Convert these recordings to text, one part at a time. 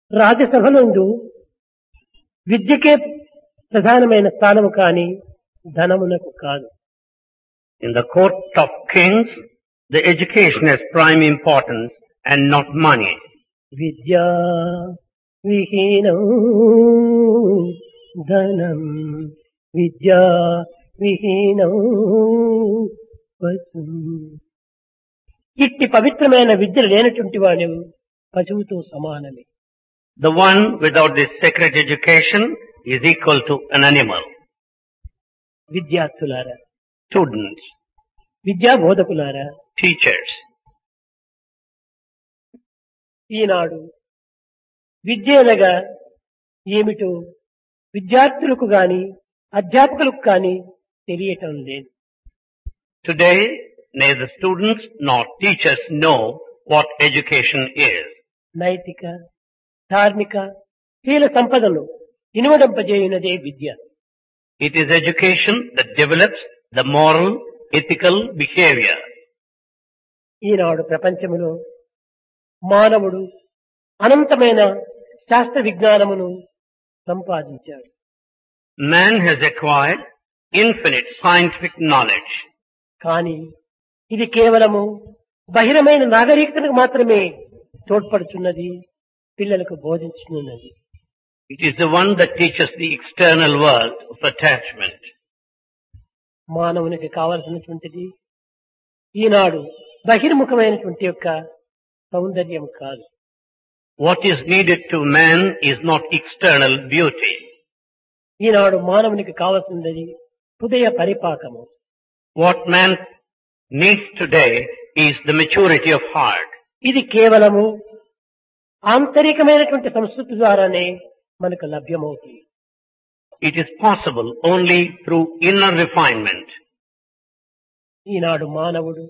రాజ్యసభలందు విద్యకే ప్రధానమైన స్థానము కాని ధనమునకు కాదు In the court of kings, the education has prime importance and not money. విద్యా విహీనం ధనం విద్యా విహీనం పశు ఇట్టి పవిత్రమైన విద్య లేనటువంటి వాడు పశువుతో సమానమే The one without this sacred education is equal to an animal. విద్యార్థులారా Students, విద్యా బోధకులారా teachers, ఈనాడు విద్య అనగా ఏమిటో విద్యార్థులకు గాని అధ్యాపకులకు గాని తెలియటం లేదు today neither students nor teachers know what education is. నైతిక ధార్మిక శీల సంపదను ఇనుమడింపజేయునదే విద్య It is education that develops the moral, ethical behavior. ఈనాడు ప్రపంచములో మానవుడు అనంతమైన శాస్త్ర విజ్ఞానమును సంపాదించాడు Man has acquired infinite scientific knowledge. కానీ ఇది కేవలము బహిరమైన నాగరికతకు మాత్రమే తోడ్పడుచున్నది పిల్లలకు బోధించుతున్నది It is the one that teaches the external world of attachment. మానవునికి కావలసినటువంటిది ఈనాడు బహిర్ముఖమైనటువంటి యొక్క సౌందర్యం కాదు What is needed to man is not external beauty. ఈనాడు మానవునికి కావలసినది హృదయ పరిపాకము What man needs today is the maturity of heart. ఇది కేవలము ఆంతరికమైనటువంటి సంస్కృతి ద్వారానే మనకు లభ్యమవుతుంది It is possible only through inner refinement. ఈనాడు మానవుడు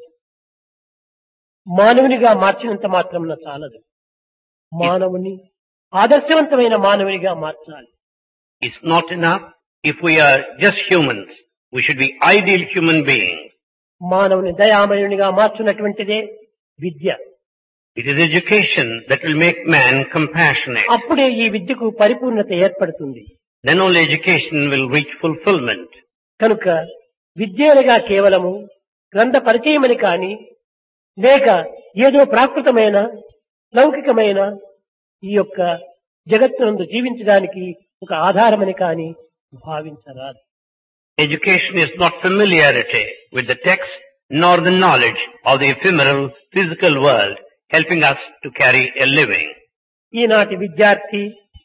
మానవునిగా మార్చినంత మాత్రం చాలదు మానవుని ఆదర్శవంతమైన మానవునిగా మార్చాలి It's not enough if we are just humans. We should be ideal human beings. మానవుని దయామయునిగా మార్చున్నటువంటిదే విద్య It is education that will make man compassionate. అప్పుడే ఈ విద్యకు పరిపూర్ణత ఏర్పడుతుంది Then only education will reach fulfillment. కనుక విద్యలుగా కేవలము గ్రంథ పరిచయమని కాని లేక ఏదో ప్రాకృతమైన లౌకికమైన ఈ యొక్క జగత్తునందు జీవించడానికి ఒక ఆధారమని కాని భావించరాదు Education is not familiarity with the text nor the knowledge of the ephemeral physical world helping us to carry a living. ఈనాటి విద్యార్థి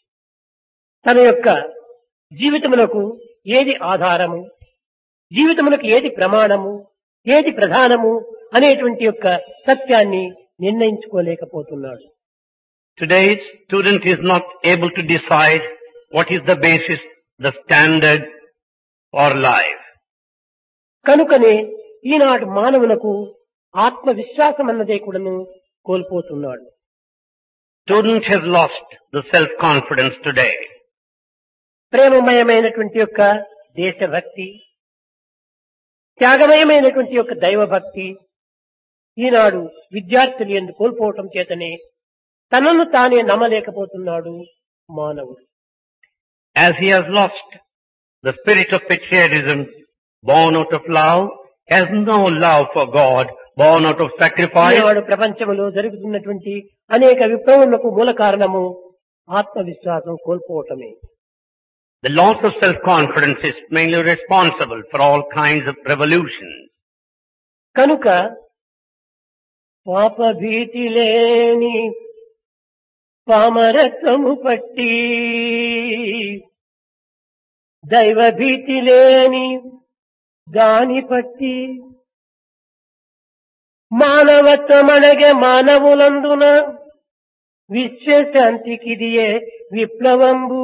తన యొక్క జీవితమునకు ఏది ఆధారము జీవితమునకు ఏది ప్రమాణము ఏది ప్రధానము అనేటువంటి యొక్క సత్యాన్ని నిర్ణయించుకోలేకపోతున్నాడు Today's student is not able to decide what is the basis, the standard for life. కనుకనే ఈనాడు మానవులకు ఆత్మవిశ్వాసం అన్నదే కూడాను కోల్పోతున్నాడు Student has lost the self-confidence today. ప్రేమమయమైనటువంటి యొక్క దేశభక్తి త్యాగమయమైనటువంటి యొక్క దైవభక్తి ఈనాడు విద్యార్థులు ఎందు కోల్పోవటం చేతనే తనను తానే నమ్మలేకపోతున్నాడు మానవుడు As he has lost the spirit of patriotism born out of love, has no love for God, born out of sacrifice, ఈనాడు ప్రపంచంలో జరుగుతున్నటువంటి అనేక విప్లవములకు మూల కారణము ఆత్మవిశ్వాసం కోల్పోవటమే The loss of self-confidence is mainly responsible for all kinds of revolutions. కనుక పాప భీతి లేని పామరత్వము పట్టి దైవ భీతి లేని దాని పట్టి మానవత్వమనగే మానవులందున విశ్వశాంతికిదియే విప్లవంబు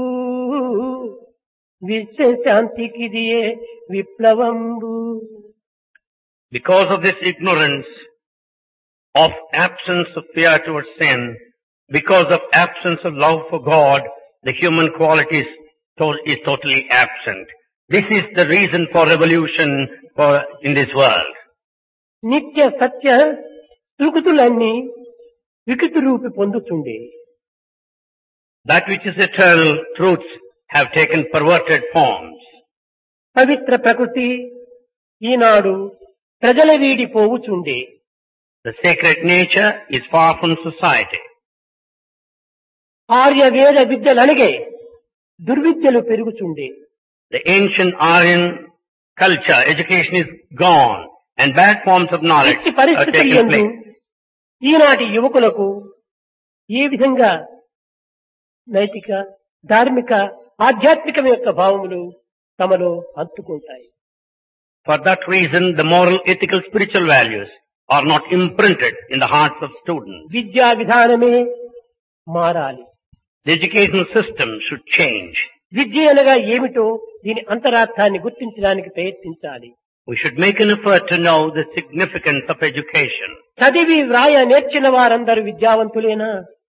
విశ్వశాంతికిదియే విప్లవంబు Because of this ignorance of absence of fear towards sin, because of absence of love for God, the human quality is, to- is totally absent. This is the reason for revolution for, in this world. నిత్య సత్య త్రుకుతులన్నీ వికృతి రూపి పొందుతుండే That which is eternal truths have taken perverted forms. పవిత్ర ప్రకృతి ఈనాడు ప్రజల వీడి పోవుచుండే The sacred nature is far from society. Arya వేద విద్యలనగే దుర్విద్యలు పెరుగుచుండే The ancient Aryan culture, education is gone and bad forms of knowledge ఇట్టి are పరిస్థితులు taking యందు place. ఈనాటి యువకులకు ఏ విధంగా నైతిక ధార్మిక ఆధ్యాత్మిక యొక్క భావములు తమలో అంతుకుంటాయి For that reason, the moral, ethical, spiritual values are not imprinted in the hearts of students. విద్యా విధానమే మారాలి The educational system should change. విద్య అనగా ఏమిటో దీని అంతరార్థాన్ని గుర్తించడానికి ప్రయత్నించాలి We should make an effort to know the significance of education. చదివి వ్రాయ నేర్చిన వారందరూ విద్యావంతులేనా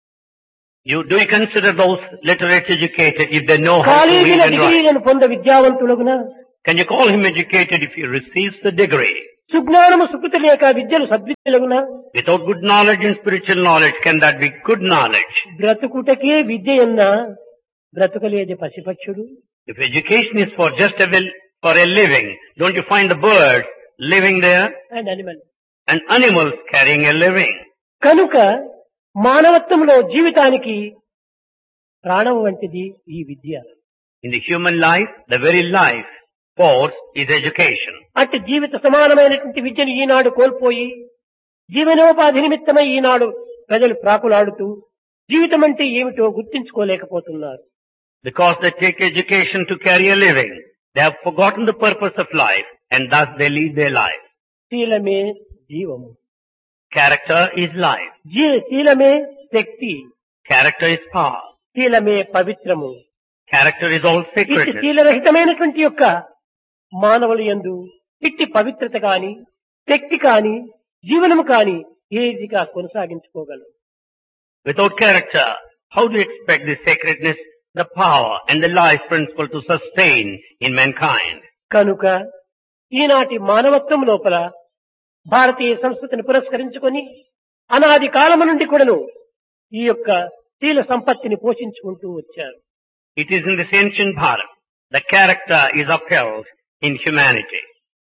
You do you consider those literate educated if they know how to read కాలేజీల and write? డిగ్రీలను పొంద విద్యావంతులగునా Can you call him educated if he receives the degree? సుజ్ఞానము సుకృతి లేక విద్యలు సద్విద్యలగునా Without good knowledge and spiritual knowledge, can that be good knowledge? బ్రతుకుటకే విద్య ఎన్న బ్రతుకలేది పసిపక్షుడు If education is for just a will, for a living, don't you find the birds living there and animal and animals carrying a living? కనుక మానవత్వంలో జీవితానికి ప్రాణం వంటిది ఈ విద్య In the human life, the very life force is education. అట్టి జీవిత సమానమైనటువంటి విద్యను ఈనాడు కోల్పోయి జీవనోపాధి నిమిత్తమై ఈనాడు ప్రజలు ప్రాకులాడుతూ జీవితం అంటే ఏమిటో గుర్తించుకోలేకపోతున్నారు Because they take education to carry a living, they have forgotten the purpose of life and thus they lead their life. శీలమే జీవము Character is life. జీ శీలమే శక్తి Character is power. శీలమే పవిత్రము Character is all ఇట్టి sacredness. శీలరహితమైనటువంటి యొక్క మానవుల యందు ఇట్టి పవిత్రత కాని శక్తి కాని జీవనము కాని ఏదిగా కొనసాగించుకోగలరు Without character, how do you expect the sacredness, the power and the life principle to sustain in mankind? కనుక ఈనాటి మానవత్వం లోపల భారతీయ సంస్కృతిని పురస్కరించుకొని అనాది కాలము నుండి కూడాను ఈ యొక్క శీల సంపత్తిని పోషించుకుంటూ వచ్చారు It is in this ancient Bharat. The character is upheld in humanity.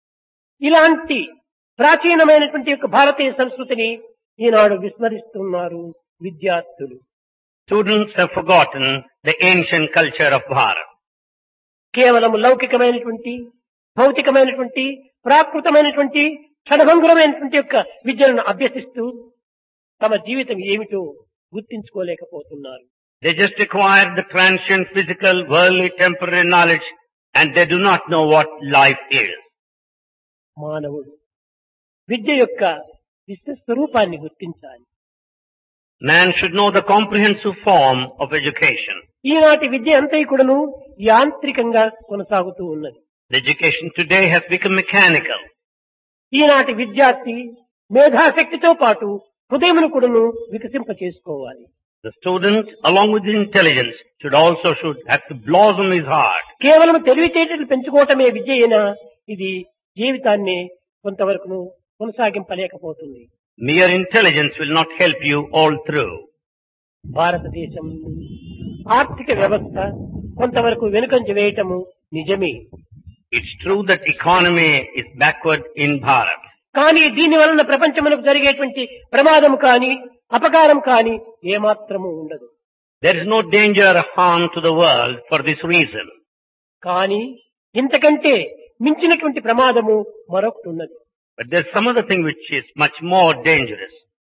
ఇలాంటి ప్రాచీనమైనటువంటి యొక్క భారతీయ సంస్కృతిని ఈనాడు విస్మరిస్తున్నారు విద్యార్థులు Students have forgotten the ancient culture of Bharat. కేవలం లౌకికమైనటువంటి భౌతికమైనటువంటి ప్రాకృతమైనటువంటి క్షణభంగురమైనటువంటి యొక్క విద్యలను అభ్యసిస్తూ తమ జీవితం ఏమిటో గుర్తించుకోలేకపోతున్నారు They just acquire the transient physical, worldly, temporary knowledge and they do not know what life is. మానవుడు విద్య యొక్క విశ్వ స్వరూపాన్ని గుర్తించాలి Man should know the comprehensive form of education. ఈనాటి విద్య అంతా కూడాను యాంత్రికంగా కొనసాగుతూ ఉన్నది The education today has become mechanical. ఈనాటి విద్యార్థి మేధాశక్తితో పాటు హృదయమును కూడాను వికసింప చేసుకోవాలి The student, along with his intelligence, should also should have to blossom his heart. కేవలం తెలివితేటలు పెంచుకోవటమే విద్య అయినా ఇది జీవితాన్ని కొంతవరకు కొనసాగింపలేకపోతుంది Mere intelligence will not help you all through. భారతదేశం ఆర్థిక వ్యవస్థ కొంతవరకు వెనుకంజ వేయటము నిజమే It's true that economy is backward in Bharat. కానీ దీని వలన ప్రపంచమునకు జరిగేటువంటి ప్రమాదం కానీ అపకారం కానీ ఏమాత్రము ఉండదు There is no danger or harm to the world for this reason. కానీ ఇంతకంటే మించినటువంటి ప్రమాదము మరొకటి ఉన్నది But there's some other thing which is much more dangerous.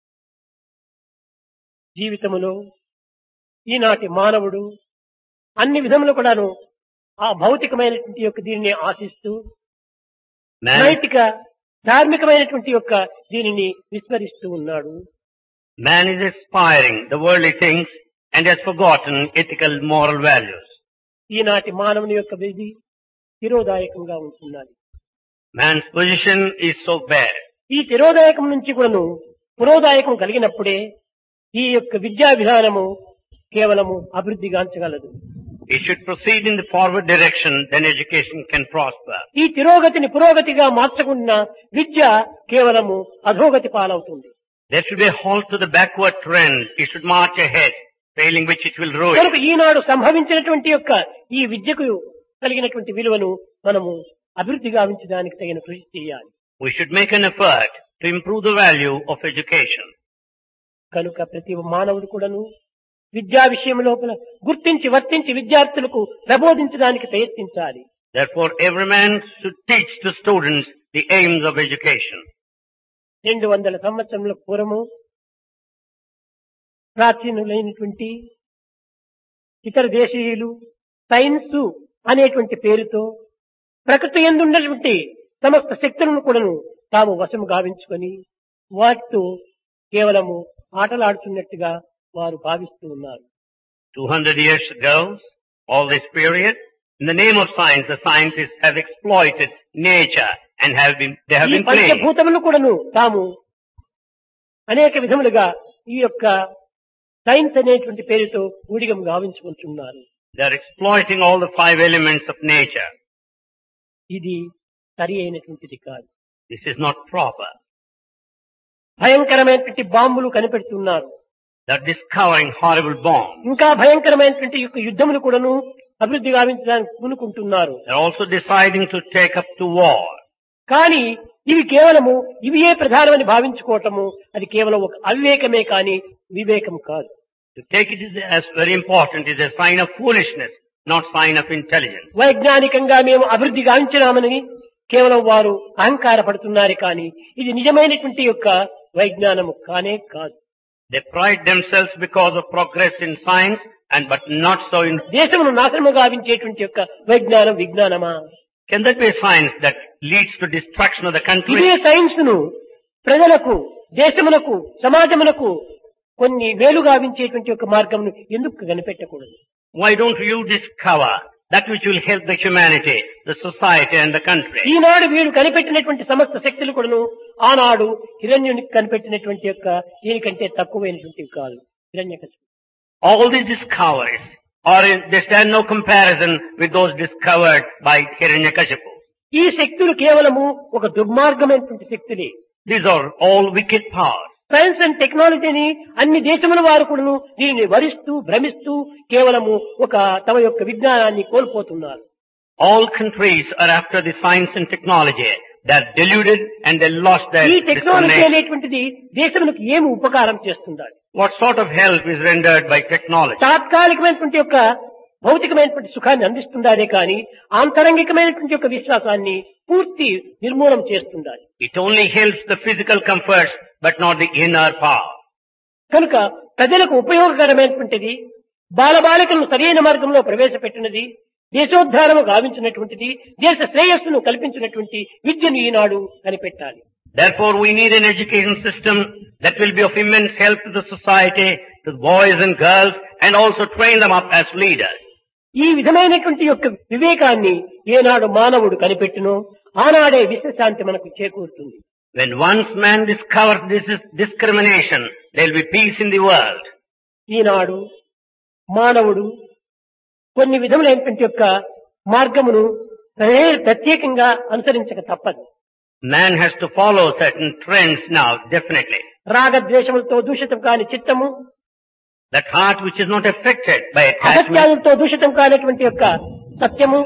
జీవితములో ఈనాటి మానవుడు అన్ని విధములు కూడాను ఆ భౌతికమైనటువంటి యొక్క దీనిని ఆశిస్తూ Man, నైతిక ధార్మికమైనటువంటి యొక్క దీనిని విస్మరిస్తూ ఉన్నాడు man is aspiring the worldly things and has forgotten ethical moral values. ఈనాటి మానవుని యొక్క విధి తిరోదాయకంగా ఉంటున్నది Man's position is so bad. ఈ తిరోదాయకం నుంచి కూడాను పురోదాయకం కలిగినప్పుడే ఈ యొక్క విద్యా విధానము కేవలము అభివృద్ధి గాంచగలదు It should proceed in the forward direction, then education can prosper. ఈ తిరోగతిని పురోగతిగా మార్చకుండా విద్య కేవలము అధోగతి పాలవుతుంది There should be a halt to the backward trend. It should march ahead. failing which it will ruin. కనుక ఈనాడు సంభవించినటువంటి యొక్క ఈ విద్యకు కలిగినటువంటి విలువను మనము అభివృద్ధి గావించడానికి తగిన కృషి చేయాలి We should make an effort to improve the value of education. కనుక ప్రతి మానవుడు కూడాను విద్యా విషయం లోపల గుర్తించి వర్తించి విద్యార్థులకు ప్రబోధించడానికి ప్రయత్నించాలి Therefore, every man should teach to students the aims of education. రెండు వందల సంవత్సరముల పూర్వము ప్రాచీనులైనటువంటి ఇతర దేశీయులు సైన్స్ అనేటువంటి పేరుతో ప్రకృతి ఎందున్నటువంటి సమస్త శక్తులను కూడాను తాము వశము గావించుకొని వాటితో కేవలము ఆటలాడుతున్నట్టుగా వారు భావిస్తూ ఉన్నారు 200 years ago, all this period, in the name of science, the scientists have exploited nature and have been, they have ఈ been playing. పంచభూతములు కూడాను తాము అనేక విధములుగా ఈ యొక్క సైన్స్ అనేటువంటి పేరుతో ఊడిగం గావించుకుంటున్నారు They are exploiting all the five elements of nature. ఇది సరి అయినటువంటిది కాదు This is not proper. భయంకరమైనటువంటి బాంబులు కనిపెడుతున్నారు They are discovering horrible bombs. ఇంకా భయంకరమైనటువంటి యొక్క యుద్ధములు కూడాను అభివృద్ధి గావించడానికి పూనుకుంటున్నారు They're also deciding to take up to war. కానీ ఇవి కేవలము ఇవియే ప్రధానమని భావించుకోవటము అది కేవలం ఒక అవివేకమే కానీ వివేకం కాదు To take it is- as very important is a sign of foolishness, not sign of intelligence. వైజ్ఞానికంగా మేము అభివృద్ధి గావించినామని కేవలం వారు అహంకార పడుతున్నారు కానీ ఇది నిజమైనటువంటి యొక్క వైజ్ఞానము కానే కాదు They pride themselves because of progress in science and but not so in, దేశమును నాశనము గావించేటువంటి యొక్క వైజ్ఞానం విజ్ఞానమా can that be a science that leads to destruction of the ఇదే country? సైన్స్ ను ప్రజలకు దేశమునకు సమాజమునకు కొన్ని వేలు గావించేటువంటి యొక్క మార్గమును ఎందుకు కనిపెట్టకూడదు Why don't you discover that which will help the humanity, the society and the country? ఈనాడు వీడు కనిపెట్టినటువంటి సమస్త శక్తులు కూడాను ఆనాడు హిరణ్యునికి కనిపెట్టినటువంటి యొక్క దీనికంటే తక్కువైనటువంటివి కాదు హిరణ్యకశిపుడు All these discoveries are in, they stand no comparison with those discovered by Hiranyakashipu. ఈ శక్తులు కేవలము ఒక దుర్మార్గమైనటువంటి శక్తులే These are all wicked powers. Science and టెక్నాలజీని అన్ని దేశముల వారు కూడాను దీనిని వరిస్తూ భ్రమిస్తూ కేవలము ఒక తమ యొక్క విజ్ఞానాన్ని కోల్పోతున్నారు All countries are after the science and technology. They are deluded and they lost their ఈ టెక్నాలజీ discrimination. అనేటువంటిది దేశములకు ఏమి ఉపకారం చేస్తుంది What sort of help is rendered by technology? తాత్కాలికమైనటువంటి యొక్క భౌతికమైనటువంటి సుఖాన్ని అందిస్తుందాదే కానీ ఆంతరంగికమైనటువంటి యొక్క విశ్వాసాన్ని పూర్తి నిర్మూలన చేస్తుండాలి It only helps the physical comforts but not the inner power. కనుక ప్రజలకు ఉపయోగకరమైనటువంటిది బాలబాలికలను సరైన మార్గంలో ప్రవేశపెట్టినది దేశోద్ధారము గావించినటువంటిది దేశ శ్రేయస్సును కల్పించినటువంటి విద్యను ఈనాడు కనిపెట్టాలి Therefore we need an education system that will be of immense help to the society, to the boys and girls and also train them up as leaders. ఈ విధమైనటువంటి యొక్క వివేకాన్ని ఏనాడు మానవుడు కనిపెట్టినో ఆనాడే విశ్వశాంతి మనకు చేకూరుతుంది When once man discovers this is discrimination, there will be peace in the world. ఈనాడు మానవుడు కొన్ని విధములైనటువంటి యొక్క మార్గమును ప్రత్యే- ప్రత్యేకంగా అనుసరించక తప్పదు Man has to follow certain trends now, definitely. రాగద్వేషములతో దూషితం కాని చిత్తము That heart which is not affected by attachment, అసత్యాలతో దూషితం కానిటువంటి యొక్క సత్యము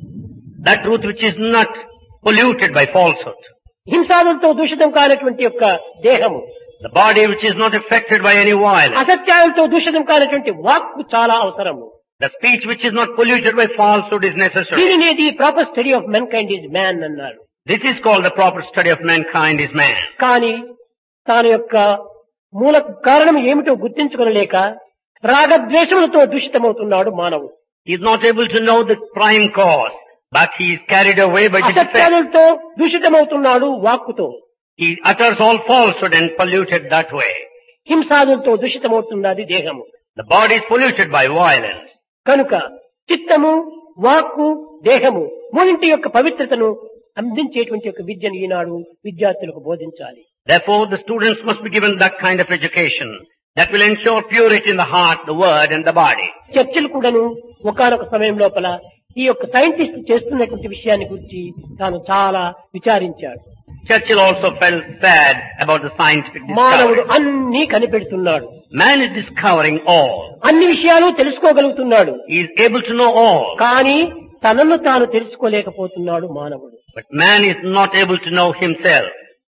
that truth which is not polluted by falsehood, హింసాదులతో దూషితం కానటువంటి యొక్క దేహము the body which is not affected by any violence, అసత్యాలతో దూషితం కానటువంటి వాక్కు చాలా అవసరము the speech which is not polluted by falsehood is necessary. దీనిని the proper study of mankind is man అన్నారు This is called the proper study of mankind is man. కానీ తాను యొక్క మూల కారణం ఏమిటో గుర్తించుకొనలేక రాగద్వేషములతో దూషితమవుతున్నాడు మానవుడు He is not able to know the prime cause, but he is carried away by the defect. అసత్యాలతో దూషితమవుతున్నాడు వాక్కుతో He utters all falsehood and polluted that way. హింసాదులతో దూషితమవుతున్నది దేహము The body is polluted by violence. కనుక చిత్తము వాక్కు దేహము మూడింటి యొక్క పవిత్రతను అందించేటువంటి యొక్క విద్యను ఈనాడు విద్యార్థులకు బోధించాలి Therefore, the students must be given that kind of education that will ensure purity in the heart, the word and the body. చర్చలు కూడాను ఒకనొక సమయం లోపల ఈ యొక్క సైంటిస్ట్ చేస్తున్నటువంటి విషయాన్ని గురించి తాను చాలా విచారించాడు Churchill also felt sad about the scientific మానవుడు discovery. అన్నీ కనిపెడుతున్నాడు Man is discovering all. అన్ని విషయాలు తెలుసుకోగలుగుతున్నాడు He is able to know all. కానీ తనను తాను తెలుసుకోలేకపోతున్నాడు మానవుడు But man is not able to know himself.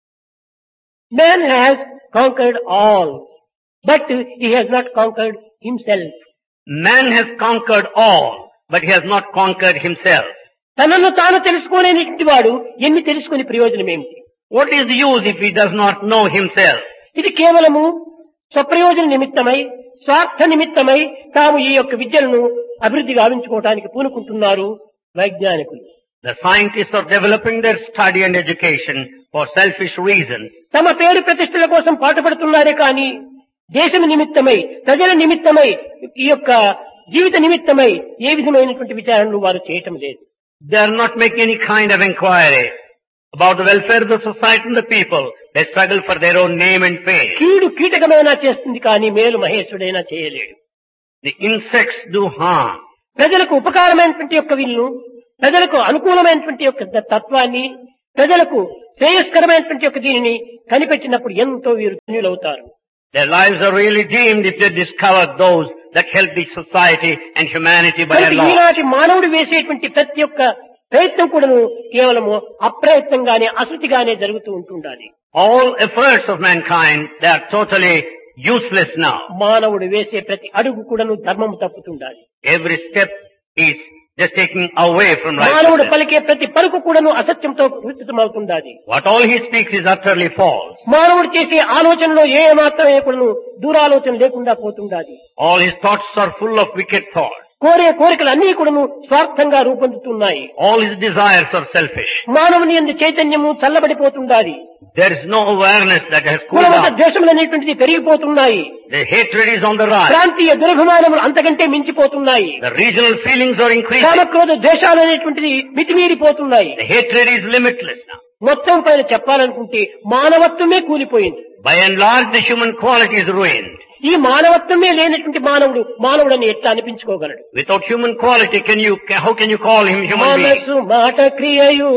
Man has conquered all, but he has not conquered himself. Man has conquered all, but he has not conquered himself. తనను తాను తెలుసుకోలేనిటువంటి వాడు ఎన్ని తెలుసుకుని ప్రయోజనం ఏమిటి What is the use if he does not know himself? ఇది కేవలము స్వప్రయోజన నిమిత్తమై స్వార్థ నిమిత్తమై తాము ఈ యొక్క విద్యలను అభివృద్ధి గావించుకోవడానికి పూనుకుంటున్నారు వైజ్ఞానికులు The scientists are developing their study and education for selfish reasons. తమ పేరు ప్రతిష్టల కోసం పాటుపడుతున్నారే కానీ దేశం నిమిత్తమై ప్రజల నిమిత్తమై ఈ యొక్క జీవిత నిమిత్తమై ఏ విధమైనటువంటి విచారణలు వారు చేయటం లేదు They are not making any kind of inquiry about the welfare of the society and the people. They struggle for their own name and fame. కీడు కీటకమైనా చేస్తుంది కానీ మేలు మహేశుడైనా చేయలేడు The insects do harm. ప్రజలకు ఉపకారమైనటువంటి యొక్క వీళ్ళు ప్రజలకు అనుకూలమైనటువంటి యొక్క ద- తత్వాన్ని ప్రజలకు శ్రేయస్కరమైనటువంటి యొక్క దీనిని కనిపెట్టినప్పుడు ఎంతో వీరు ధన్యులవుతారు Their lives are really deemed if they discover those that help the society and humanity by కనుక Allah. ఈనాటి మానవుడు వేసేటువంటి ప్రతి ఒక్క ప్రయత్నం కూడాను కేవలము అప్రయత్నంగానే అశృతిగానే జరుగుతూ ఉంటుండాలి All efforts of mankind, they are totally useless now. మానవుడు వేసే ప్రతి అడుగు కూడాను ధర్మము తప్పుతుండాలి Every step is just taking away from మానవుడు righteousness. పలికే ప్రతి పలుకు కూడాను అసత్యంతో విస్తృతమవుతుండాలి What all he speaks is utterly false. మానవుడు చేసే ఆలోచనలో ఏ మాత్రమే కూడాను దూరాలోచన లేకుండా పోతుండాలి All his thoughts are full of wicked thoughts. కోరే కోరికలు అన్ని కూడాను స్వార్థంగా రూపొందుతున్నాయి All his desires are selfish. మానవుని ఎందు చైతన్యము చల్లబడిపోతుండాలి There is no awareness that has cooled కులమత down. ద్వేషములు అనేటువంటిది పెరిగిపోతున్నాయి The hatred is on the rise. ప్రాంతీయ దురభిమానములు అంతకంటే మించిపోతున్నాయి The regional feelings are increasing. కామక్రోధ ద్వేషాలు అనేటువంటిది మితిమీరిపోతున్నాయి The hatred is limitless now. మొత్తం పైన చెప్పాలనుకుంటే మానవత్వమే కూలిపోయింది By and large, the human quality is ruined. ఈ మానవత్వమే లేనటువంటి మానవుడు మానవుడని ఎట్లా అనిపించుకోగలడు Without human quality, can you, how can you call him human being? మనసు మాట క్రియయు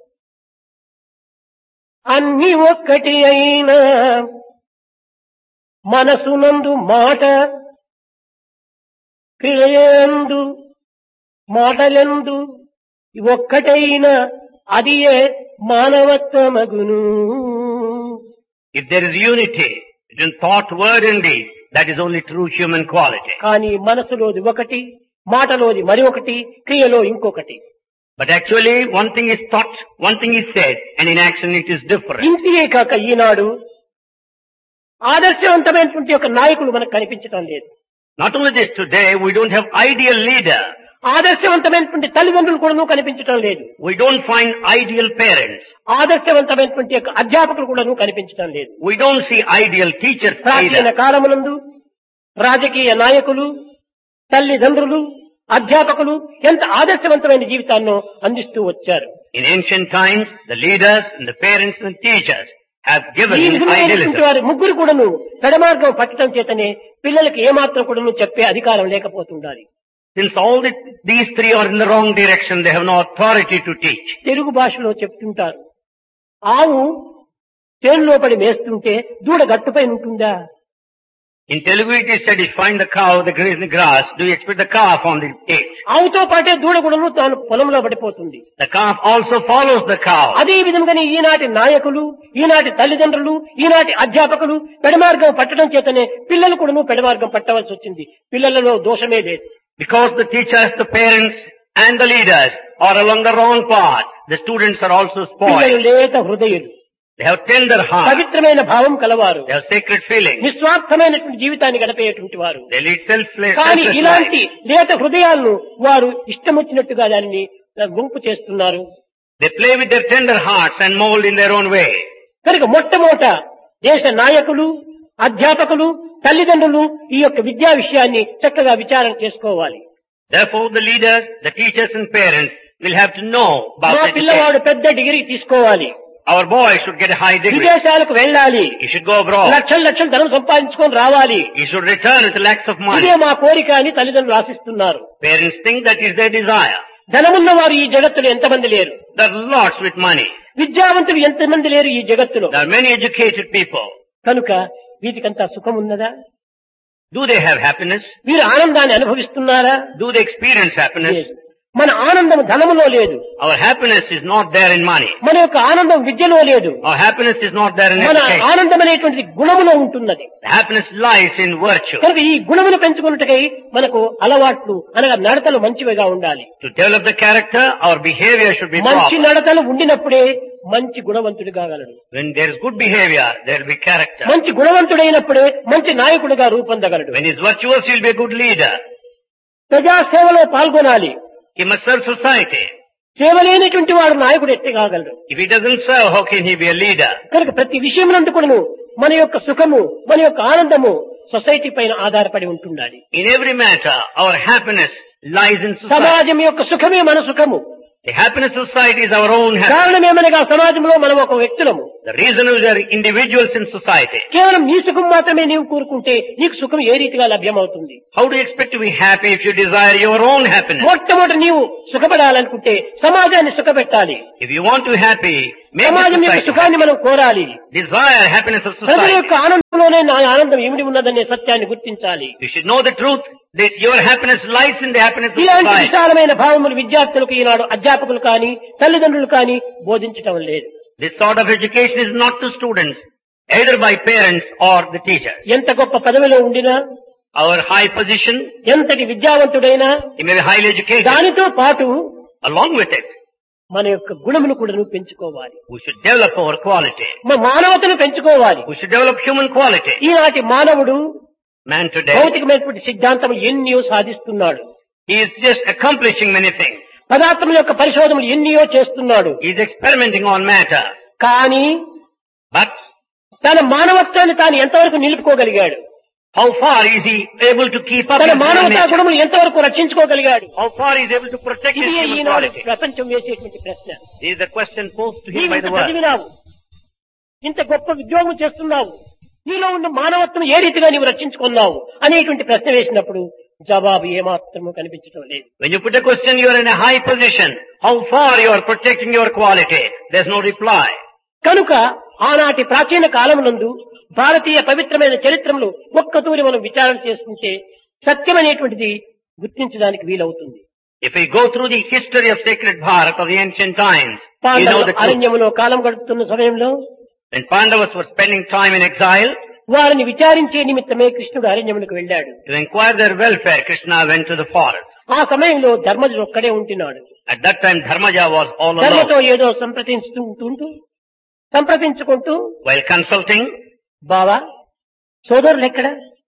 అన్ని ఒక్కటి అయినా మనసునందు మాట క్రియయందు మాటలందు ఒక్కటైన అది మానవత్వమగును If there is unity between thought, word and deed, that is only true human quality. కానీ మనసులోది ఒకటి మాటలోది మరి ఒకటి క్రియలో ఇంకొకటి But actually, one thing is thought, one thing is said, and in action it is different. ఇంతియే కాక ఈనాడు ఆదర్శవంతమైనటువంటి ఒక నాయకులు మనకు కనిపించడం లేదు Not only this, today we don't have ideal leader. ఆదర్శవంతమైనటువంటి తల్లిదండ్రులు కూడా కనిపించడం లేదు We don't find ideal parents. ఆదర్శవంతమైనటువంటి యొక్క అధ్యాపకులు కూడా కనిపించడం లేదు We don't see ideal teachers ప్రాచీన either. కాలమునందు రాజకీయ నాయకులు తల్లిదండ్రులు అధ్యాపకులు ఎంత ఆదర్శవంతమైన జీవితాన్ని అందిస్తూ వచ్చారు In ancient times, the leaders and the parents and teachers have given ఈ him విధమైనటువంటి idealism. వారి ముగ్గురు కూడాను పెడమార్గం పట్టడం చేతనే పిల్లలకి ఏమాత్రం కూడాను చెప్పే అధికారం లేకపోతుండాలి Since all the, these three are in the wrong direction, they have no authority to teach. Telugu భాషలో చెప్తుంటారు ఆవు చేనులో పడి మేస్తుంటే దూడ గట్టుపై ఉంటుందా In Telugu it is said, if you find the cow, the graze in the grass, do you expect the calf on the edge? ఆవుతో పాటే దూడ కూడాను తాను పొలంలో పడిపోతుంది The calf also follows the cow. అదే విధంగానే ఈనాటి నాయకులు ఈనాటి తల్లిదండ్రులు ఈనాటి అధ్యాపకులు పెడమార్గం పట్టడం చేతనే పిల్లలు కూడాను పెడమార్గం పట్టవలసి వచ్చింది పిల్లలలో దోషమే లేదు Because the teachers, the parents, and the leaders are along the wrong path, the students are also పిల్లలు spoiled. లేత హృదయులు They have tender heart. పవిత్రమైన భావం కలవారు They have sacred feelings. నిస్వార్థమైనటువంటి జీవితాన్ని గడిపేటువంటి వారు They lead selfless, కానీ selfless ఇలాంటి lives. లేత హృదయాలను వారు ఇష్టం వచ్చినట్టుగా దానిని గుంపు చేస్తున్నారు They play with their tender hearts and mold in their own way. కనుక మొట్టమొదట దేశ నాయకులు అధ్యాపకులు తల్లిదండ్రులు ఈ యొక్క విద్యా విషయాన్ని చక్కగా విచారణ చేసుకోవాలి Therefore, the leaders, the teachers and parents will have to know about మా education. పిల్లవాడు పెద్ద డిగ్రీ తీసుకోవాలి Our boy should get a high degree. విదేశాలకు వెళ్ళాలి He should go abroad. లక్షలు లక్షలు ధనం సంపాదించుకొని రావాలి He should return with lakhs of money. ఇదే మా కోరిక అని తల్లిదండ్రులు ఆశిస్తున్నారు Parents think that is their desire. ధనమున్న వారు ఈ జగత్తులో ఎంతమంది లేరు There are lots with money. విద్యావంతులు ఎంతమంది లేరు ఈ జగత్తులో There are many educated people. కనుక వీటికంతా సుఖం ఉన్నదా Do they have happiness? వీరు ఆనందాన్ని అనుభవిస్తున్నారా Do they experience happiness? లేదు. మన ఆనందం ధనములో లేదు Our happiness is not there in money. మన యొక్క ఆనందం విద్యలో లేదు Our happiness is not there in మన education. ఆనందం అనేటువంటిది గుణములో ఉంటున్నది The happiness lies in virtue. కనుక ఈ గుణమును పెంచుకున్నట్టుకై మనకు అలవాట్లు అనగా నడతలు మంచివిగా ఉండాలి To develop the character, our behavior should be మంచి proper. నడతలు ఉండినప్పుడే మంచి గుణవంతుడు కాగలడు When there is good behavior, there will be character. మంచి గుణవంతుడైనప్పుడే మంచి నాయకుడిగా రూపొందగలడు When he is virtuous, he will be a good leader. ప్రజాసేవలో పాల్గొనాలి He must serve society. సేవ లేనటువంటి వాడు నాయకుడు ఎట్టి కాగలడు If he doesn't serve, how can he be a leader? కనుక ప్రతి విషయమునందు కూడాను మన యొక్క సుఖము మన యొక్క ఆనందము సొసైటీ పైన ఆధారపడి ఉంటుండాలి In every matter, our happiness lies in society. సమాజం యొక్క సుఖమే మన సుఖము The happiness of society is our own happiness. కారణమేమనగా సమాజంలో మనం ఒక వ్యక్తులము The reason is we are individuals in society. కేవలం నీ సుఖం మాత్రమే నీవు కోరుకుంటే నీకు సుఖం ఏ రీతిగా లభ్యమవుతుంది How do you expect to be happy if you desire your own happiness? మొట్టమొదటి నీవు సుఖపడాలనుకుంటే సమాజాన్ని సుఖపెట్టాలి If you want to be happy, make సమాజం the యొక్క society. సుఖాన్ని మనం కోరాలి Desire happiness of ప్రజల society. యొక్క ఆనందంలోనే నా ఆనందం ఏమిటి ఉన్నదనే సత్యాన్ని గుర్తించాలి You should know the truth that your happiness lies in the happiness of ఇలాంటి society. విశాలమైన భావములు విద్యార్థులకు ఈనాడు అధ్యాపకులు కానీ తల్లిదండ్రులు కానీ బోధించటం లేదు This sort of education is not to students, either by parents or the teachers. ఎంత గొప్ప పదవిలో ఉండినా Our high position, ఎంతటి విద్యావంతుడైనా he may be highly educated. దానితో పాటు Along with it, మన యొక్క గుణమును కూడా నువ్వు పెంచుకోవాలి we should develop our quality. మన మానవతను పెంచుకోవాలి We should develop human quality. ఈనాటి మానవుడు Man today, భౌతికమైనటువంటి సిద్ధాంతం ఎన్నో సాధిస్తున్నాడు he is just accomplishing many things. పదార్థముల యొక్క పరిశోధనలు ఎన్నో చేస్తున్నాడు He is experimenting on matter. కానీ But తన మానవత్వాన్ని తాను ఎంతవరకు నిలుపుకోగలిగాడు how far is he able to keep up తన his human మానవతా nature? గుణములు ఎంతవరకు రక్షించుకోగలిగాడు How far he is able to protect his ఇది human ఈనాడు quality? ప్రపంచం వేసేటువంటి ప్రశ్న This is the question posed to him నీవు by ఇంత the world. చదివినావు ఇంత గొప్ప ఉద్యోగం చేస్తున్నావు నీలో ఉన్న మానవత్వం ఏ రీతిగా నీవు రక్షించుకున్నావు అనేటువంటి ప్రశ్న వేసినప్పుడు జవాబు ఏమాత్రము కనిపించడం లేదు When you put a question, you are in a high position. How far you are protecting your quality? There's no reply. కనుక ఆనాటి ప్రాచీన కాలమునందు భారతీయ పవిత్రమైన చరిత్రములు ఒక్కతూరి మనం విచారణ చేసుకుంటే సత్యం అనేటువంటిది గుర్తించడానికి వీలవుతుంది If we go through the history of sacred Bharat of the ancient times, you know పాండవులు the truth. అరణ్యములో కాలం గడుపుతున్న సమయంలో When Pandavas were spending time in exile, వారిని విచారించే నిమిత్తమే కృష్ణుడు అరణ్యములకు వెళ్ళాడు to inquire their welfare, Krishna went to the forest. ఆ సమయంలో ధర్మజుడు ఒక్కడే ఉంటున్నాడు At that time, Dharmaja was all ధర్మతో alone. ఏదో సంప్రదించుతూ ఉంటుంటూ సంప్రదించుకుంటూ While consulting, బావా సోదరులు ఎక్కడ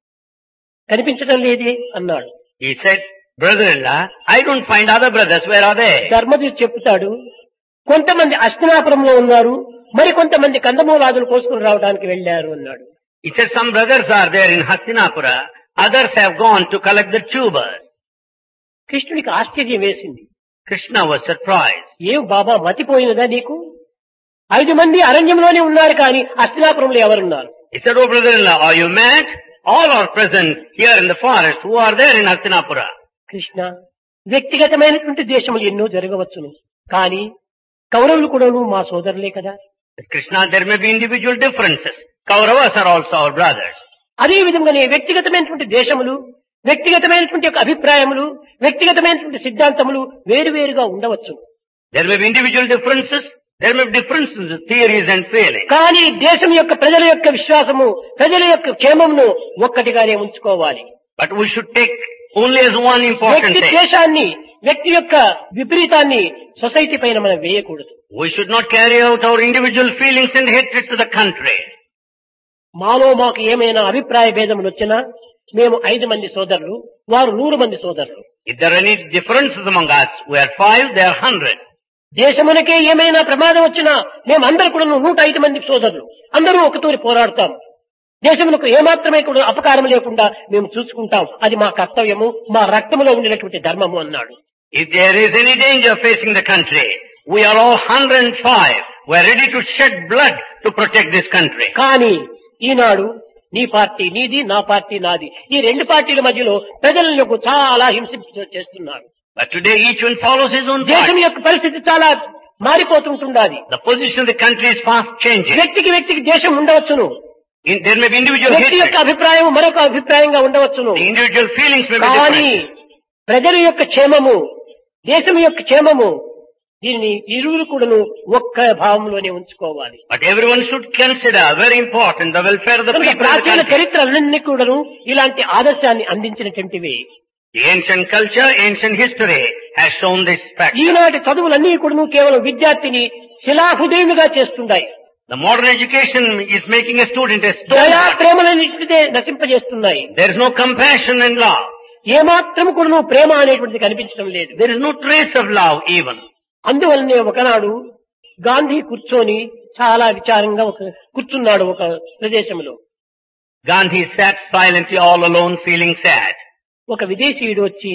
కనిపించడం లేదే అన్నాడు he said, Brother-in-law, I don't find other brothers. Where are they? ధర్మజుడు చెప్తాడు కొంతమంది అస్తినాపురంలో ఉన్నారు మరి కొంతమంది కందమూలాదులు కోసుకుని రావడానికి వెళ్ళారు అన్నాడు He said, some brothers are there in Hastinapura. Others have gone to collect the tubers. కృష్ణుడికి ఆశ్చర్యం వేసింది Krishna was surprised. ఏం బాబా మతిపోయినదా నీకు ఐదు మంది అరణ్యంలోనే ఉన్నారు కానీ అస్తినాపురంలో ఎవరున్నారు He said, Oh brother-in-law, are you mad? All are present here in the forest. Who are there in Hastinapura? Krishna వ్యక్తిగతమైనటువంటి దేశములు ఎన్నో జరగవచ్చును కానీ కౌరవులు కూడాను మా సోదరులే కదా Krishna, there may be individual differences. Kauravas are also our brothers. అదే విధంగానే వ్యక్తిగతమైనటువంటి దేశములు వ్యక్తిగతమైనటువంటి యొక్క అభిప్రాయములు వ్యక్తిగతమైనటువంటి సిద్ధాంతములు వేరువేరుగా ఉండవచ్చు There may be individual differences. There may be differences in theories and feelings. కానీ దేశం యొక్క ప్రజల యొక్క విశ్వాసము ప్రజల యొక్క క్షేమమును ఒక్కటిగానే ఉంచుకోవాలి But we should take only as one important వ్యక్తి thing. దేశాన్ని వ్యక్తి యొక్క విపరీతాన్ని సొసైటీ పైన మనం వేయకూడదు We should not carry out our individual feelings and hatred to the country. మాలో మాకు ఏమైనా అభిప్రాయ భేదములు వచ్చినా మేము ఐదు మంది సోదరులు వారు నూరు మంది సోదరులు If there are any differences among us, we are five, they are hundred. దేశమునకే ఏమైనా ప్రమాదం వచ్చినా మేమందరూ కూడా నూట ఐదు మంది సోదరులు అందరూ ఒకతూరి పోరాడతాం దేశమునకు ఏమాత్రమే కూడా అపకారం లేకుండా మేము చూసుకుంటాం అది మా కర్తవ్యము మా రక్తములో ఉండినటువంటి ధర్మము అన్నాడు If there is any danger facing the country, we are all hundred and five. We are ready to shed blood to protect this country. కానీ ఈనాడు నీ పార్టీ నీది నా పార్టీ నాది ఈ రెండు పార్టీల మధ్యలో ప్రజలను చాలా హింసించ చేస్తున్నారు But today each one follows his own దేశం path. యొక్క పరిస్థితి చాలా మారిపోతుంటుండాలి The position of the country is fast changing. వ్యక్తికి వ్యక్తికి దేశం ఉండవచ్చును In, there may be individual వ్యక్తి యొక్క hatred. అభిప్రాయం మరొక అభిప్రాయంగా ఉండవచ్చును The individual feelings may be కానీ different. ప్రజల యొక్క క్షేమము దేశం యొక్క క్షేమము దీనిని ఇరువురు కూడాను ఒక్క భావంలోనే ఉంచుకోవాలి But everyone should consider, very important, the welfare of the కనుక people of the ప్రాచీన country. చరిత్రలన్నీ కూడాను ఇలాంటి ఆదర్శాన్ని అందించినటువంటివి The ancient culture, ancient history has shown this fact. ఈనాటి చదువులన్నీ కూడాను కేవలం విద్యార్థిని శిలాహృదయులుగా చేస్తున్నాయి The modern education is making a student a stone. దయా heart. ప్రేమలన్నింటినే నశింపజేస్తున్నాయి There is no compassion and love. ఏమాత్రం కూడాను ప్రేమ అనేటువంటిది కనిపించడం లేదు There is no trace of love even. అందువల్లనే ఒకనాడు గాంధీ కూర్చొని చాలా విచారంగా ఒక కూర్చున్నాడు ఒక ప్రదేశంలో Gandhi sat silently all alone feeling sad. ఒక విదేశీయుడు వచ్చి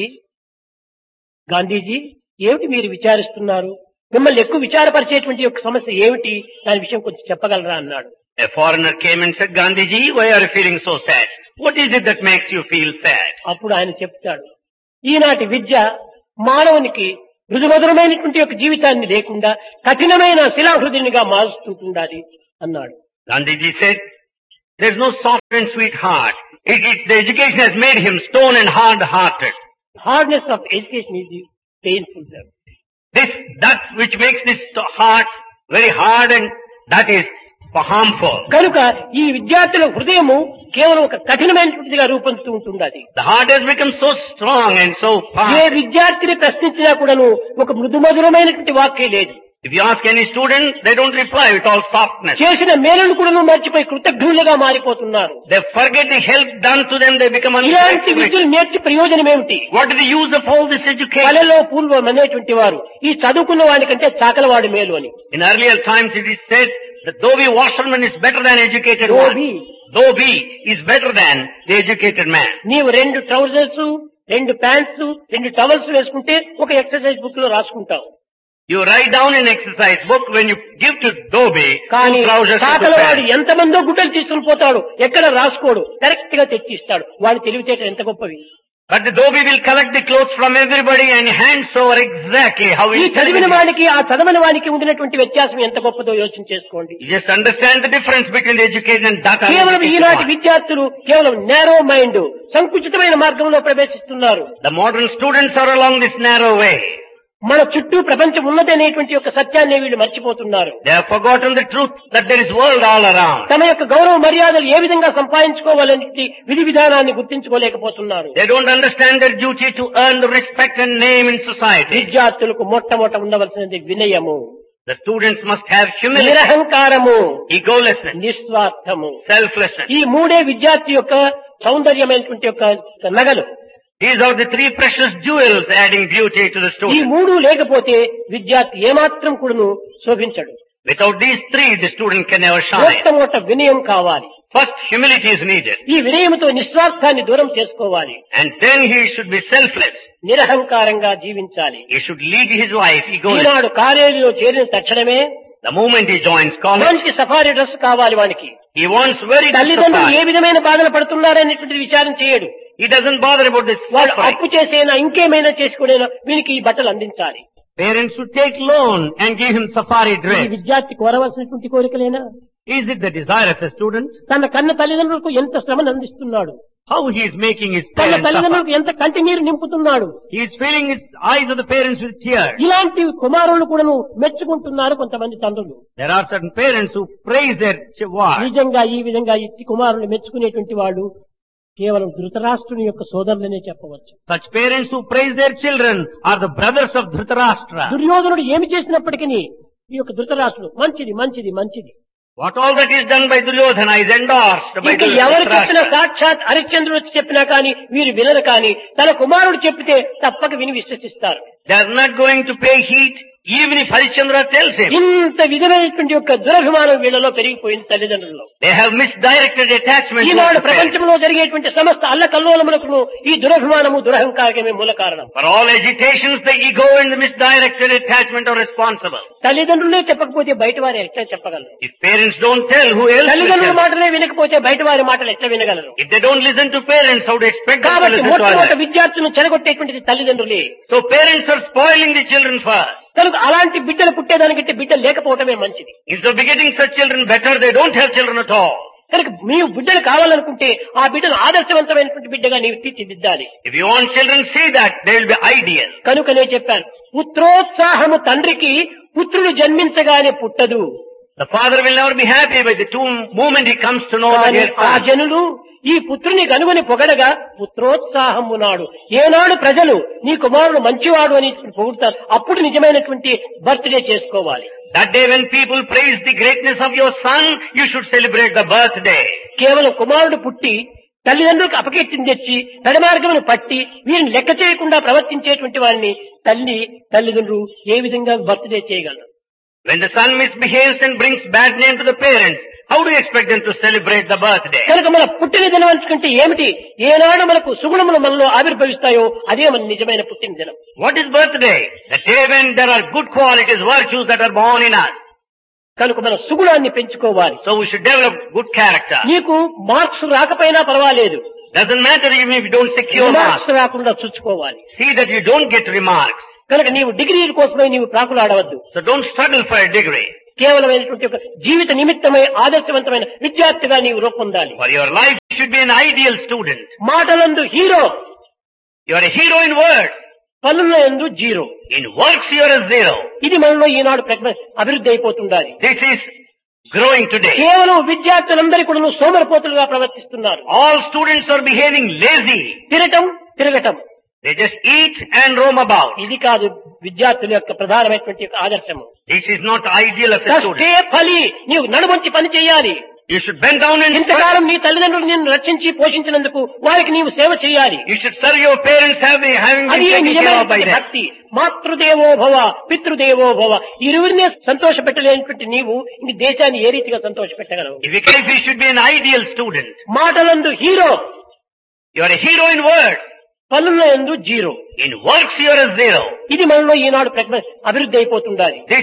గాంధీజీ ఏమిటి మీరు విచారిస్తున్నారు మిమ్మల్ని ఎక్కువ విచారపరిచేటువంటి ఒక సమస్య ఏమిటి దాని విషయం కొంచెం చెప్పగలరా అన్నాడు A foreigner came and said, Gandhiji, why are you feeling so sad? What is it that makes you feel sad? అప్పుడు ఆయన చెప్తాడు ఈనాటి విద్య మానవునికి మృదుమధురమైనటువంటి యొక్క జీవితాన్ని లేకుండా కఠినమైన శిలాహృదయునిగా మారుస్తుంటుండాలి అన్నాడు Gandhiji said, there's no soft and sweet heart. It, it, the education has made him stone and hard-hearted. Hardness of education is painful This, that which makes this heart very hard and that is harmful. కనుక ఈ విద్యార్థుల హృదయము కేవలం ఒక కఠినమైనటువంటిదిగా రూపొందుతూ ఉంటుంది అది The heart has become so strong and so A fast. విద్యార్థిని ప్రశ్నించినా కూడాను ఒక మృదుమధురమైనటువంటి వాక్యే లేదు If you ask any student, they don't reply with all softness. చేసిన మేలను కూడాను మర్చిపోయి కృతజ్ఞులుగా మారిపోతున్నారు They forget the help done to them, they become ఇలాంటి ungrateful. విద్యలు నేర్చి ప్రయోజనం ఏమిటి What is the use of all this education? కళలో పూర్వం అనేటువంటి వారు ఈ చదువుకున్న వానికంటే చాకలవాడు మేలు అని In earlier times it is said that though be washerman is better than educated Though one. be. Though be is better than the educated man. నీవు రెండు ట్రౌజర్స్ రెండు ప్యాంట్స్ రెండు టవల్స్ వేసుకుంటే ఒక ఎక్సర్సైజ్ బుక్ లో రాసుకుంటావు You write down an exercise book when you give to Dobie కానీ two trousers and two చాకలవాడు pants. ఎంతమందో గుడ్డలు తీసుకుని పోతాడు ఎక్కడ రాసుకోడు కరెక్ట్ గా తెచ్చి ఇస్తాడు వాడి తెలివితేటలు ఎంత గొప్పవి But the Dobie will collect the clothes from everybody and hands over exactly how ఈ he చదివిన వానికి ఆ చదవని వానికి ఉండినటువంటి వ్యత్యాసం ఎంత గొప్పదో యోచన చేసుకోండి You just understand the difference between the educated and that కేవలం uneducated ఈనాటి one. విద్యార్థులు కేవలం నేరో మైండ్ సంకుచితమైన మార్గంలో ప్రవేశిస్తున్నారు The modern students are along this narrow way. మన చుట్టూ ప్రపంచం ఉన్నది అనేటువంటి యొక్క సత్యాన్ని వీళ్ళు మర్చిపోతున్నారు They have forgotten the truth that there is world all around. తమ యొక్క గౌరవ మర్యాదలు ఏ విధంగా సంపాదించుకోవాలని విధి విధానాన్ని గుర్తించుకోలేకపోతున్నారు They don't understand their duty to earn the respect and name in society. విద్యార్థులకు మొట్టమొదట ఉండవలసినది వినయము The students must have humility, నిరహంకారము egolessness, నిస్వార్థము selflessness. ఈ మూడే విద్యార్థి యొక్క సౌందర్యమైనటువంటి యొక్క నగలు These are the three precious jewels adding beauty to the ఈ student. మూడు లేకపోతే విద్యార్థి ఏమాత్రం కూడాను శోభించడు Without these three, the student can never shine. మొట్టమొదట వినయం కావాలి First, humility is needed. ఈ వినయంతో నిస్వార్థాన్ని దూరం చేసుకోవాలి And then he should be selfless. నిరహంకారంగా జీవించాలి He should lead his life egoless. ఈనాడు కాలేజీలో చేరిన తక్షణమే The moment he joins college, మంచి సఫారీ డ్రెస్ కావాలి వానికి he wants very good తల్లిదండ్రులు ఏ supply. విధమైన బాధలు పడుతున్నారనేటువంటి విచారం చేయడు He doesn't bother about this వాడు suffering. అప్పు చేసేనా ఇంకేమైనా చేసుకునేనా వీనికి ఈ బట్టలు అందించాలి Parents should take loan and give him safari ఈ dress. విద్యార్థి కోరవలసినటువంటి కోరికలేనా Is it the desire of a student? తన కన్న తల్లిదండ్రులకు ఎంత శ్రమను అందిస్తున్నాడు How he is making his తన parents suffer. తల్లిదండ్రులకు ఎంత కంటి నీరు నింపుతున్నాడు He is filling his eyes of the parents with tears. ఇలాంటి కుమారులు కూడాను మెచ్చుకుంటున్నారు కొంతమంది తండ్రులు There are certain parents who praise their ch- wives. నిజంగా ఈ విధంగా ఇట్టి కుమారులు మెచ్చుకునేటువంటి వాళ్ళు కేవలం ధృతరాష్ట్రుని యొక్క సోదరులనే చెప్పవచ్చు Such parents who praise their children are the brothers of Dhritarashtra. దుర్యోధనుడు ఏమి చేసినప్పటికీ ఈ యొక్క ధృతరాష్ట్రుడు మంచిది మంచిది మంచిది What all that is done by Duryodhana is endorsed by ఇంకా ఎవరు చెప్పినా Dhritarashtra. సాక్షాత్ హరిశ్చంద్రుడు వచ్చి చెప్పినా కానీ వీరు వినరు కానీ తన కుమారుడు చెప్పితే తప్పక విని విశ్వసిస్తారు They are not going to pay heed even if Harishchandra tells him. ఇంత విధమైనటువంటి యొక్క దురభిమానం వీళ్ళలో పెరిగిపోయింది తల్లిదండ్రులలో They have misdirected attachment Eenadu towards the parents. ప్రపంచంలో జరిగేటువంటి సమస్త అల్లకల్లోలములకు ఈ దురభిమానము దురహంకారమే మూల కారణం For all agitations, the ego and the misdirected attachment are responsible. తల్లిదండ్రులే చెప్పకపోతే బయట వారు ఎట్లా చెప్పగలరు If parents don't tell, who else will తల్లిదండ్రుల tell? మాటలే వినకపోతే బయట వారి మాటలు ఎట్లా వినగలరు If they don't listen to parents, how do you expect them to కాబట్టి listen to మొట్టమొదటి others? విద్యార్థులను చెడగొట్టేటువంటిది తల్లిదండ్రులే So parents are spoiling the children first. కనుక అలాంటి బిడ్డలు పుట్టేదానికంటే బిడ్డలు లేకపోవటమే మంచిది Instead of begetting such children better, they don't have children at all. కనుక నీవు బిడ్డలు కావాలనుకుంటే ఆ బిడ్డను ఆదర్శవంతమైనటువంటి బిడ్డగా నీవు తీర్చిదిద్దాలి If you want children, see that they will be ideal. కనుకనే చెప్పాను పుత్రోత్సాహము తండ్రికి పుత్రుడు జన్మించగానే పుట్టదు The father will never be happy by the two moment he comes to know that కానీ he has ఆ son. జనులు ఈ పుత్రుని కనుగొని పొగడగా పుత్రోత్సాహము నాడు ఏనాడు ప్రజలు నీ కుమారుడు మంచివాడు అని పొగుడతారు అప్పుడు నిజమైనటువంటి బర్త్డే చేసుకోవాలి That day when people praise the greatness of your son, you should celebrate the birthday. కేవలం కుమారుడు పుట్టి తల్లిదండ్రులకు అపకీర్తిని తెచ్చి తడమార్గమును పట్టి వీరిని లెక్క చేయకుండా ప్రవర్తించేటువంటి వారిని తల్లి తల్లిదండ్రులు ఏ విధంగా బర్త్డే చేయగలరు When the son misbehaves and brings bad name to the parents, how do you expect them to celebrate the birthday? కనుక మన పుట్టిన దినం అనుకుంటే ఏమిటి ఏనాడు మనకు సుగుణములు మనలో ఆవిర్భవిస్తాయో అదే మన నిజమైన పుట్టిన దినం What is birthday? The day when there are good qualities, virtues that are born in us. కనుక మన సుగుణాన్ని పెంచుకోవాలి So we should develop good character. నీకు మార్క్స్ రాకపోయినా పర్వాలేదు Doesn't matter even if you don't secure marks. Marks రాకుండా చూసుకోవాలి See that you don't get remarks. కనుక నీవు డిగ్రీల కోసమై నీవు ప్రాకులాడవద్దు So don't struggle for a degree. కేవలమైనటువంటి ఒక జీవిత నిమిత్తమై ఆదర్శవంతమైన విద్యార్థిగా నీవు రూపొందాలి For your life, you should be an ideal student. మాటలందు hero You are a hero in words. పనులందు zero In works, you are a zero. ఇది మనలో ఈనాడు ప్రజ్ఞ- అభివృద్ధి అయిపోతుండాలి This is growing today. కేవలం విద్యార్థులందరూ కూడా సోమరపోతులుగా ప్రవర్తిస్తున్నారు All students are behaving lazy. తిరగటం తిరగటం They just eat and roam about. ఇది కాదు విద్యార్థుల యొక్క ప్రధానమైనటువంటి యొక్క ఆదర్శము This is not ideal of a కష్టే student. ఫలి నీవు నడుమంచి పని చేయాలి You should bend down and ఇంతకాలం నీ తల్లిదండ్రులు నిన్ను రక్షించి పోషించినందుకు వారికి నీవు సేవ చేయాలి You should serve your parents having, having been అది taken care of by నిజమైనటువంటి them. భక్తి మాతృదేవో భవ పితృదేవో భవ ఇరువురినే సంతోష పెట్టలేనటువంటి నీవు ఇంక దేశాన్ని ఏ రీతిగా సంతోష పెట్టగలవు If you if you should be an ideal student. మాటలందు hero You are a hero in words. పనులందు zero In works, you are a zero. ఇది మనలో ఈనాడు ప్రజ్ఞ- అభివృద్ధి అయిపోతుండాలి This